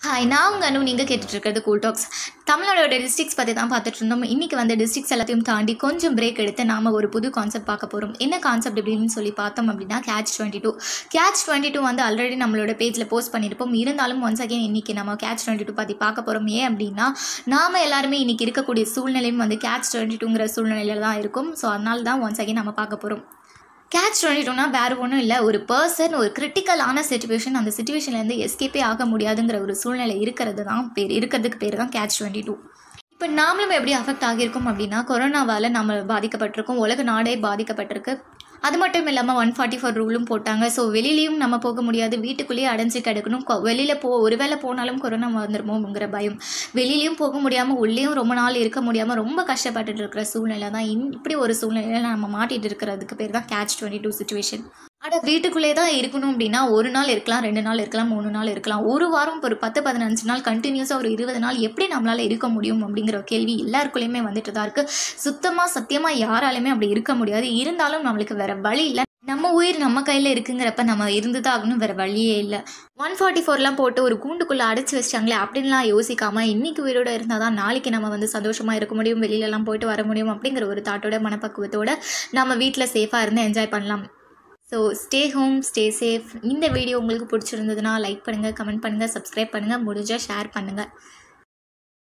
hi நான் உங்கள் அனு நீங்கள் கேட்டுட்டு இருக்கிறது கூல் டாக்ஸ் தமிழ்நாடோட டிஸ்ட்ரிக்ஸ் பற்றி தான் பார்த்துட்டு இருந்தோம் இன்றைக்கி வந்து டிஸ்ட்ரிக்ஸ் எல்லாத்தையும் தாண்டி கொஞ்சம் பிரேக் எடுத்து நாம் ஒரு புது கான்செப்ட் பார்க்க போகிறோம் என்ன கான்செப்ட் அப்படின்னு சொல்லி பார்த்தோம் அப்படின்னா catch twenty two catch twenty two வந்து ஆல்ரெடி நம்மளோட பேஜில் போஸ்ட் பண்ணியிருப்போம் இருந்தாலும் ஒன்ஸ் அகைன் இன்றைக்கி நம்ம கேட்ச் டுவெண்ட்டி டூ பற்றி பார்க்க போகிறோம் ஏன் அப்படின்னா நாம் எல்லாருமே இன்றைக்கி இருக்கக்கூடிய சூழ்நிலையும் வந்து கேட்ச் டுவெண்ட்டி டூங்கிற சூழ்நிலையில் தான் இருக்கும் ஸோ அதனால தான் ஒன்ஸ் அகைன் நம்ம பார்க்க போகிறோம் கேட்ச் டுவெண்ட்டி டூனா வேறு ஒன்றும் இல்லை ஒரு பர்சன் ஒரு கிரிட்டிக்கலான சுச்சுவேஷன் அந்த சுச்சுவேஷன்லேருந்து எஸ்கேப்பே ஆக முடியாதுங்கிற ஒரு சூழ்நிலை இருக்கிறது தான் பேர் இருக்கிறதுக்கு பேர் தான் கேட்ச் டுவெண்ட்டி டூ இப்போ நாமளும் எப்படி அஃபெக்ட் ஆகியிருக்கோம் அப்படின்னா கொரோனாவால் நம்ம பாதிக்கப்பட்டிருக்கோம் உலக நாடே பாதிக்கப்பட்டிருக்கு அது மட்டும் இல்லாமல் ஒன் ஃபார்ட்டி ஃபோர் ரூலும் போட்டாங்க ஸோ வெளியிலையும் நம்ம போக முடியாது வீட்டுக்குள்ளேயே அடைஞ்சு கிடக்கணும் கொ- வெளியில் போ ஒருவேளை போனாலும் கொரோனா வந்துருமோங்கிற பயம் வெளியிலையும் போக முடியாமல் உள்ளேயும் ரொம்ப நாள் இருக்க முடியாமல் ரொம்ப கஷ்டப்பட்டுட்டு இருக்கிற சூழ்நிலை தான் இன் இப்படி ஒரு சூழ்நிலையில் நம்ம மாட்டிட்டு இருக்கிறதுக்கு பேர் தான் கேட்ச் டுவெண்ட்டி டூ சுச்சுவேஷன் அட வீட்டுக்குள்ளே தான் இருக்கணும் அப்படின்னா ஒரு நாள் இருக்கலாம் ரெண்டு நாள் இருக்கலாம் மூணு நாள் இருக்கலாம் ஒரு வாரம் ஒரு பத்து பதினஞ்சு நாள் கண்டினியூஸாக ஒரு இருபது நாள் எப்படி நம்மளால் இருக்க முடியும் அப்படிங்கிற ஒரு கேள்வி எல்லாருக்குள்ளேயுமே வந்துட்டு தான் இருக்குது சுத்தமாக சத்தியமாக யாராலையுமே அப்படி இருக்க முடியாது இருந்தாலும் நம்மளுக்கு வேற வழி இல்லை நம்ம உயிர் நம்ம கையில் இருக்குங்கிறப்ப நம்ம இருந்து தான் ஆகணும் வேறு வழியே இல்லை ஒன் ஃபார்ட்டி ஃபோர்லாம் போட்டு ஒரு கூண்டுக்குள்ளே அடைச்சி வச்சிட்டாங்களே அப்படின்லாம் யோசிக்காமல் இன்னைக்கு உயிரோட இருந்தால் தான் நாளைக்கு நம்ம வந்து சந்தோஷமாக இருக்க முடியும் வெளியிலலாம் போயிட்டு வர முடியும் அப்படிங்கிற ஒரு தாட்டோட மனப்பக்குவத்தோட நம்ம வீட்டில் சேஃபாக இருந்து என்ஜாய் பண்ணலாம் so stay home stay safe இந்த வீடியோ உங்களுக்கு பிடிச்சிருந்ததுன்னா லைக் பண்ணுங்கள் கமெண்ட் பண்ணுங்கள் சப்ஸ்கிரைப் பண்ணுங்கள் முடிஞ்சால் ஷேர் பண்ணுங்கள்